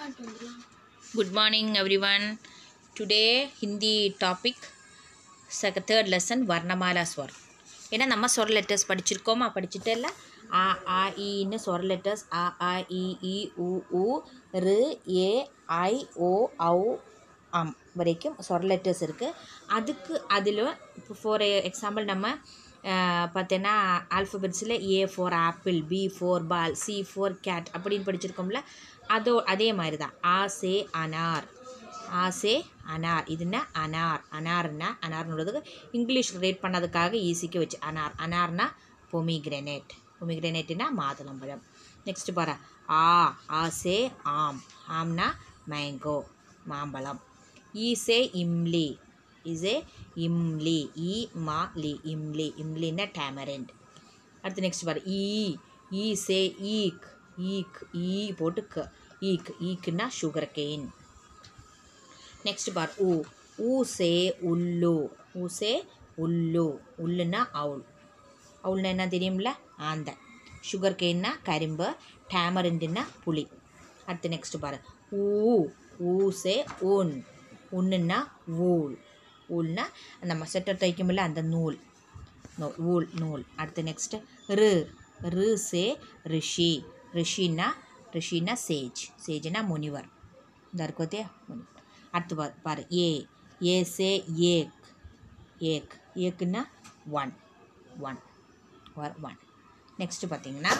Good morning, everyone. Today, Hindi topic, second third lesson, வர்ணமாலா ஸ்வர் ஏன்னா நம்ம ஸ்வர் letters படிச்சிருக்கோமா படிச்சுட்டு இல்லை ஆ ஆ ஈன்னு ஸ்வர் லெட்டர்ஸ் ஆ ஆ இ இ உ உ ரு ஏ ஐ ஓ ஔ அம் வரைக்கும் ஸ்வர் லெட்டர்ஸ் இருக்குது அதுக்கு அதில் இப்போ ஃபார் எக்ஸாம்பிள் நம்ம பார்த்தீங்கன்னா ஆல்ஃபபெட்ஸில் A for apple B for ball C for cat அப்படின்னு படிச்சிருக்கோம்ல அதோ அதே மாதிரி தான் ஆ சே அனார் ஆசே அனார் இதுன்னா அனார் அனார்னா அனார்னுறதுக்கு இங்கிலீஷ் ரேட் பண்ணதுக்காக ஈஸிக்கு வச்சு அனார் அனார்னா பொமிக்ரெனேட் பொமிக்ரெனேட்னா மாதுளம்பழம் நெக்ஸ்ட் பாரு ஆ ஆசே ஆம் ஆம்னா மேங்கோ மாம்பழம் ஈசே இம்லி இசே இம்லி இ மா லி இம்லி இம்லின்னா டேமரண்ட் அடுத்து நெக்ஸ்ட் பாரு ஈ ஈ சே ஈக் ஈக் ஈ போட்டு க ஈக் ஈக்குன்னா சுகர் கெயின் நெக்ஸ்ட் பார் ஊ ஊ சே உள்ளு ஊ சே உள்ளு உள்ளுன்னா அவுள் அவுள்னா என்ன தெரியும்ல ஆந்த சுகர் கெயின்னா கரும்பு டேமரண்டுன்னா புளி அடுத்து நெக்ஸ்ட் பாரு ஊ ஊ சே உன் உன்னுன்னா ஊல் ஊல்னா அந்த மசட்டை தைக்குமில்ல அந்த நூல் நூ ஊல் நூல் அடுத்து நெக்ஸ்ட்டு ரு ரு சே ரிஷி ரிஷின்னா ரிஷின்னா சேஜ் சேஜ்னா முனிவர் இந்த இருக்கோத்தே முனிவர் அடுத்து பாரு பாரு ஏ ஏ சே ஏக் ஏக் ஏக்குன்னா one one one one next பார்த்தீங்கன்னா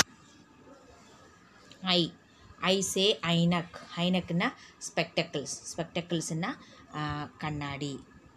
ஐ ஐ சே ஐனக் ஐனக்குன்னா ஸ்பெக்டக்கிள்ஸ் ஸ்பெக்டக்கிள்ஸ்னா கண்ணாடி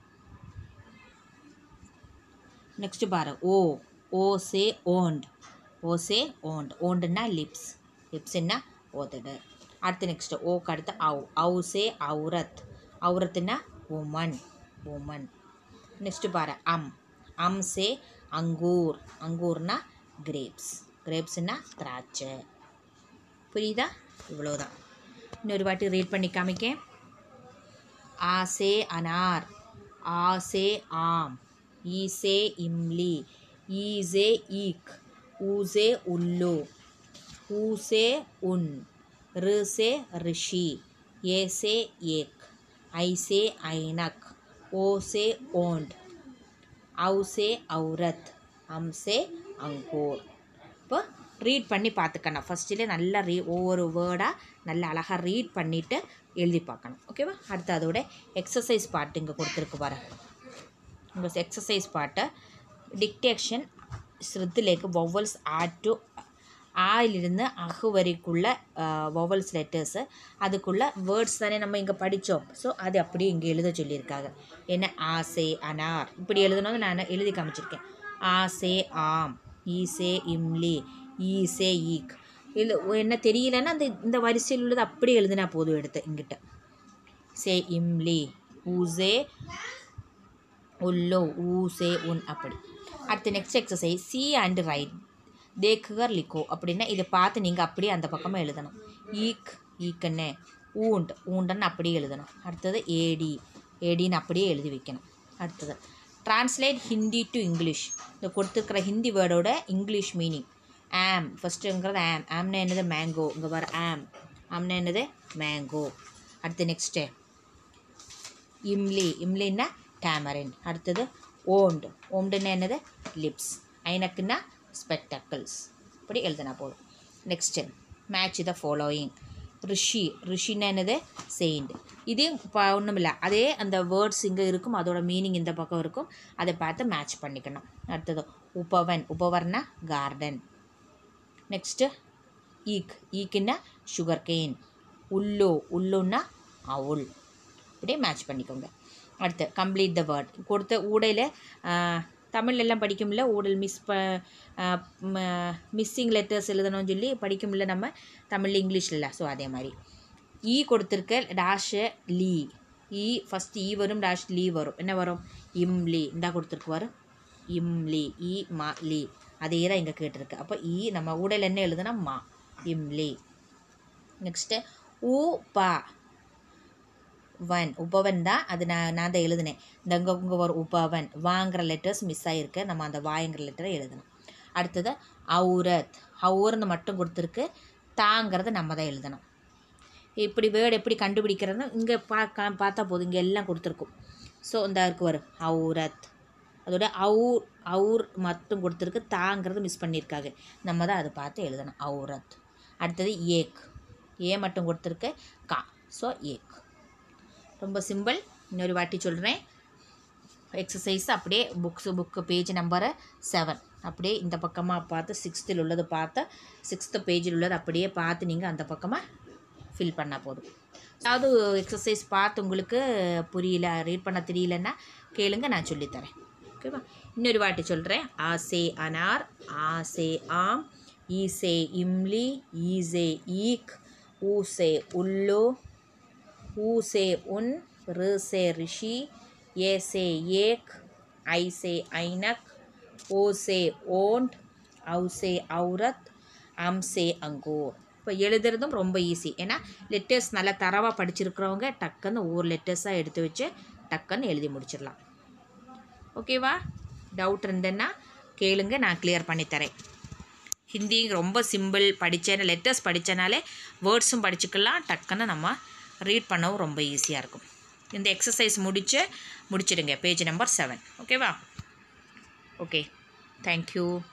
நெக்ஸ்ட் பாரு ஓ ஓ சே ஓண்ட் ஓ சே ஓண்ட் ஓண்டுன்னா லிப்ஸ் லிப்ஸ்னா ஓதடு அடுத்து நெக்ஸ்ட் ஓக்கு அடுத்து அவு அவு சே அவுரத் அவுரத்துனா உமன் உமன் நெக்ஸ்ட் பாரு அம் அம் சே அங்கூர் அங்கூர்னா கிரேப்ஸ் கிரேப்ஸ்னா திராட்சை புரியுதா இவ்வளோதான் இன்னொரு வாட்டி ரீட் பண்ணி காமிக்கேன் ஆசே அனார் ஆசே ஆம் ஈசே இம்லி ஈசே ஈக் ஊசே உள்ளு ஊசே உன் ரிசே ரிஷி ஏசே ஏக் ஐசே ஐனக் ஓசே ஓண்ட் அவுசே அவுரத் அம்சே அங்கூர் இப்போ ரீட் பண்ணி பார்த்துக்கணும் ஃபஸ்ட்டிலே நல்லா ரீ ஒவ்வொரு வேர்டாக நல்லா அழகாக ரீட் பண்ணிவிட்டு எழுதி பார்க்கணும் ஓகேவா அடுத்து அதோட எக்ஸசைஸ் பாட்டு இங்கே கொடுத்துருக்கு பாரு உங்கள் எக்ஸசைஸ் பாட்டை டிக்டேஷன் ஸ்ருத்திலேக்கு வொவல்ஸ் ஆட் டு ஆயிலிருந்து அகு வரைக்குள்ள வொவல்ஸ் லெட்டர்ஸு அதுக்குள்ள வேர்ட்ஸ் தானே நம்ம இங்கே படித்தோம் ஸோ அது அப்படியே இங்கே எழுத சொல்லியிருக்காங்க என்ன ஆசே அனார் இப்படி எழுதணும் நான் எழுதி காமிச்சிருக்கேன் ஆசே ஆம் ஈசே இம்லி ஈசே ஈக் இல்லை என்ன தெரியலன்னா அந்த இந்த வரிசையில் உள்ளது அப்படியே எழுதினா போதும் எடுத்து இங்கிட்ட சே இம்லி ஊசே உள்ளோ ஊசே உன் அப்படி அடுத்து next exercise C and write தேக்குகர் லிக்கோ அப்படின்னா இதை பார்த்து நீங்கள் அப்படியே அந்த பக்கமாக எழுதணும் ஈக் ஈக்கண்ணே ஊண்ட் ஊண்டன்னு அப்படியே எழுதணும் அடுத்தது ஏடி ஏடின்னு அப்படியே எழுதி வைக்கணும் அடுத்தது ட்ரான்ஸ்லேட் ஹிந்தி டு இங்கிலீஷ் இந்த கொடுத்துருக்கிற ஹிந்தி வேர்டோட இங்கிலீஷ் மீனிங் ஆம் ஃபஸ்ட்டுங்கிறது ஆம் ஆம்னா என்னது மேங்கோ இங்கே வர ஆம் ஆம்னா என்னது மேங்கோ அடுத்து நெக்ஸ்ட்டு இம்லி இம்லின்னா டேமரின் அடுத்தது ஓண்ட் ஓம்டுன்னா என்னது லிப்ஸ் ஐனக்குன்னா ஸ்பெக்டக்கிள்ஸ் இப்படி எழுதினா போதும் நெக்ஸ்ட்டு மேட்ச் த ஃபாலோயிங் ரிஷி ரிஷின்னா என்னது செயிண்ட் இது இப்போ ஒன்றும் இல்லை அதே அந்த வேர்ட்ஸ் இங்கே இருக்கும் அதோட மீனிங் இந்த பக்கம் இருக்கும் அதை பார்த்து மேட்ச் பண்ணிக்கணும் அடுத்தது உபவன் உபவர்னா கார்டன் நெக்ஸ்ட்டு ஈக் ஈக்குன்னா சுகர் கெயின் உள்ளு உள்ளுன்னா அவுள் இப்படியே மேட்ச் பண்ணிக்கோங்க அடுத்து கம்ப்ளீட் த வேர்ட் கொடுத்த ஊடையில் தமிழ்லாம் படிக்கும்ல ஊடல் மிஸ் ப மிஸ்ஸிங் லெட்டர்ஸ் எழுதணும்னு சொல்லி படிக்கும்ல நம்ம தமிழ் இங்கிலீஷில் ஸோ அதே மாதிரி ஈ கொடுத்துருக்க டேஷு லீ ஈ ஃபஸ்ட் ஈ வரும் டேஷ் லீ வரும் என்ன வரும் இம்லி இந்தா கொடுத்துருக்கு வரும் இம்லி இ மா லி அதே தான் இங்கே கேட்டிருக்கு அப்போ ஈ நம்ம ஊடல் என்ன எழுதுனா மா இம்லி நெக்ஸ்ட்டு ஊ பா வன் உபவன் தான் அது நான் நான் தான் எழுதினேன் இந்த இங்கே இங்கே ஒரு உபவன் வாங்குற லெட்டர்ஸ் மிஸ் ஆகிருக்கு நம்ம அந்த வாங்கிற லெட்டரை எழுதணும் அடுத்தது அவுரத் அவுர்னு மட்டும் கொடுத்துருக்கு தாங்கிறத நம்ம தான் எழுதணும் இப்படி வேர்டு எப்படி கண்டுபிடிக்கிறதுன்னு இங்கே பார்க்க பார்த்தா போதும் இங்கே எல்லாம் கொடுத்துருக்கும் ஸோ இந்த இருக்கு வரும் அவுரத் அதோட அவுர் அவுர் மட்டும் கொடுத்துருக்கு தாங்கிறது மிஸ் பண்ணியிருக்காங்க நம்ம தான் அதை பார்த்து எழுதணும் அவுரத் அடுத்தது ஏக் ஏ மட்டும் கொடுத்துருக்கு கா ஸோ ஏக் ரொம்ப சிம்பிள் இன்னொரு வாட்டி சொல்கிறேன் எக்ஸசைஸ் அப்படியே books book page number seven அப்படியே இந்த பக்கமாக பார்த்து சிக்ஸ்த்தில் உள்ளது பார்த்து சிக்ஸ்த்து பேஜில் உள்ளது அப்படியே பார்த்து நீங்கள் அந்த பக்கமாக ஃபில் பண்ணால் போதும் அதாவது எக்ஸசைஸ் பார்த்து உங்களுக்கு புரியல ரீட் பண்ண தெரியலன்னா கேளுங்க நான் சொல்லித்தரேன் ஓகேவா இன்னொரு வாட்டி சொல்கிறேன் ஆசே அனார் ஆசே ஆம் ஈசே இம்லி ஈசே ஈக் ஊசே உள்ளோ ஊசே உன் ரிசே ரிஷி ஏசே ஏக் ஐசே ஐனக் ஓசே ஓண்ட் ஔசே ஔரத் அம்சே அங்கூர் இப்போ எழுதுறதும் ரொம்ப ஈஸி ஏன்னா லெட்டர்ஸ் நல்லா தரவாக படிச்சிருக்கிறவங்க டக்குன்னு ஒவ்வொரு லெட்டர்ஸாக எடுத்து வச்சு டக்குன்னு எழுதி முடிச்சிடலாம் ஓகேவா டவுட் இருந்ததுன்னா கேளுங்க நான் கிளியர் பண்ணித்தரேன் ஹிந்தி ரொம்ப சிம்பிள் படித்தேன் லெட்டர்ஸ் படித்தனாலே வேர்ட்ஸும் படிச்சுக்கலாம் டக்குன்னு நம்ம ரீட் பண்ணவும் ரொம்ப ஈஸியாக இருக்கும் இந்த எக்ஸசைஸ் முடித்து முடிச்சிடுங்க பேஜ் நம்பர் செவன் ஓகேவா ஓகே தேங்க்யூ